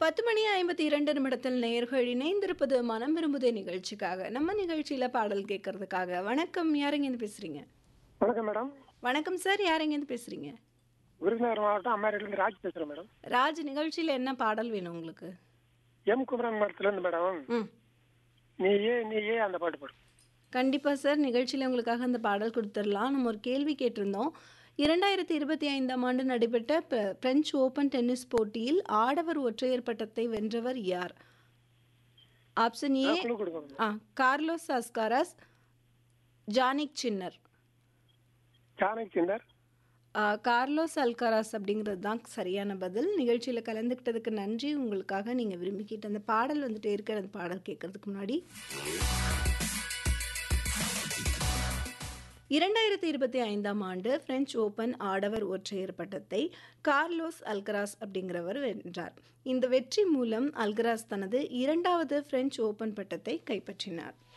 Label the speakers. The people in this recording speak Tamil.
Speaker 1: பத்து மணி ஐம்பத்தி இரண்டு நிமிடத்தில் நேர்கள் இணைந்திருப்பது மனம் விரும்புதே நிகழ்ச்சிக்காக நம்ம நிகழ்ச்சியில பாடல் கேட்கறதுக்காக வணக்கம் யாருங்கேருந்து பேசுறீங்க
Speaker 2: வணக்கம் மேடம்
Speaker 1: வணக்கம் சார் யாருங்கேருந்து பேசுறீங்க
Speaker 2: விருதுநகர் மாவட்டம் அம்மாரிலிருந்து ராஜ் பேசுறேன் மேடம்
Speaker 1: ராஜ் நிகழ்ச்சியில என்ன பாடல் வேணும் உங்களுக்கு
Speaker 2: எம் குமரன் மரத்துல இருந்து மேடம்
Speaker 1: ம்
Speaker 2: நீ ஏ நீ ஏ அந்த பாட்டு பாடு
Speaker 1: கண்டிப்பா சார் நிகழ்ச்சியில் உங்களுக்காக அந்த பாடல் கொடுத்துடலாம் நம்ம ஒரு கேள்வி கேட்டிருந்தோம் இரண்டாயிரத்தி இருபத்தி ஐந்தாம் ஆண்டு நடைபெற்ற பிர- பிரெஞ்சு ஓபன் டென்னிஸ் போட்டியில் ஆடவர் ஒற்றையர் பட்டத்தை வென்றவர் யார் ஆப்ஷன் ஏ
Speaker 2: குழு கொடுக்கணும்
Speaker 1: ஆ Carlos Alcaraz Jannik Sinner
Speaker 2: Jannik Sinner
Speaker 1: ஆ, கார்லோஸ் அல்காராஸ் அப்படிங்கிறது தான் சரியான பதில் நிகழ்ச்சியில் கலந்துக்கிட்டதுக்கு நன்றி உங்களுக்காக நீங்கள் விரும்பிக்கிட்ட அந்த பாடல் வந்துட்டே இருக்கிற அந்த பாடல் கேட்கறதுக்கு முன்னாடி இரண்டாயிரத்தி இருபத்தி ஐந்தாம் ஆண்டு பிரெஞ்சு ஓபன் ஆடவர் ஒற்றையர் பட்டத்தை கார்லோஸ் அல்கராஸ் அப்படிங்கிறவர் வென்றார் இந்த வெற்றி மூலம் அல்கராஸ் தனது இரண்டாவது பிரெஞ்சு ஓபன் பட்டத்தை கைப்பற்றினார்